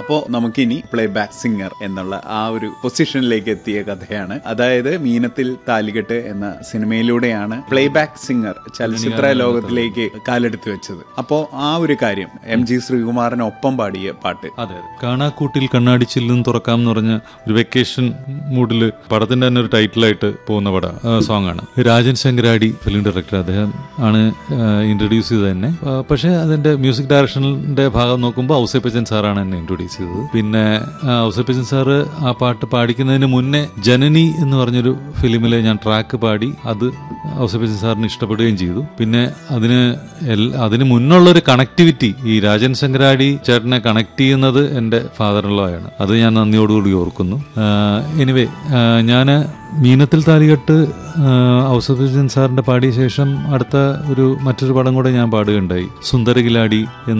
അപ്പോൾ നമുക്കിനി play back singer എന്നുള്ള ആ ഒരു പൊസിഷനിലേക്ക് എത്തിയ കഥയാണ് അതായത് മീനത്തിൽ താലികെട്ട് എന്ന സിനിമയിലൂടെയാണ് പ്ലേ ബാക്ക് സിംഗർ ചലച്ചിത്ര ലോകത്തിലേക്ക് കാലെടുത്ത് വെച്ചത് അപ്പോൾ ആ ഒരു കാര്യം എം ജി ശ്രീകുമാറിനൊപ്പം പാടിയ പാട്ട് അതെ അതെ കാണാക്കൂട്ടിൽ കണ്ണാടിച്ചില്ലും തുറക്കാം എന്ന് പറഞ്ഞ ഒരു വെക്കേഷൻ മൂഡിൽ പടത്തിന്റെ തന്നെ ഒരു ടൈറ്റിലായിട്ട് പോകുന്ന പട സോങ് ആണ് രാജൻ ശങ്കരാടി ഫിലിം ഡയറക്ടർ അദ്ദേഹം ആണ് ഇൻട്രൊഡ്യൂസ് ചെയ്തത് തന്നെ ആ, പക്ഷേ അതിന്റെ മ്യൂസിക് ഡയറക്ഷനിന്റെ ഭാഗം നോക്കുമ്പോൾ ഔസേപ്പച്ചൻ സാറാണ് എന്നെ ഇൻട്രൊഡ്യൂസ് ചെയ്തത് പിന്നെ ആ, ഔസേപ്പച്ചൻ സാറ് ആ പാട്ട് പാടിക്കുന്നതിന് മുന്നേ ജനനി എന്ന് പറഞ്ഞൊരു ഫിലിമിലെ ഞാൻ ട്രാക്ക് പാടി അത് ഔസേപ്പച്ചൻ സാറിന് ഇഷ്ടപ്പെടുകയും ചെയ്തു പിന്നെ അതിന് എൽ- അതിന് മുന്നുള്ളൊരു കണക്ടിവിറ്റി ഈ രാജൻ ശങ്കരാടി ചേട്ടനെ കണക്ട് ചെയ്യുന്നത് എൻ്റെ ഫാദറിലോയാണ് അത് ഞാൻ നന്ദിയോടുകൂടി ഓർക്കുന്നു എനിവേ ഞാൻ മീനത്തിൽ താലികെട്ട് ഔസഫുദ്ദീൻ സാറിന്റെ പാടിയ ശേഷം അടുത്ത ഒരു മറ്റൊരു പടം കൂടെ ഞാൻ പാടുകയുണ്ടായി സുന്ദരകിലാടി എന്ന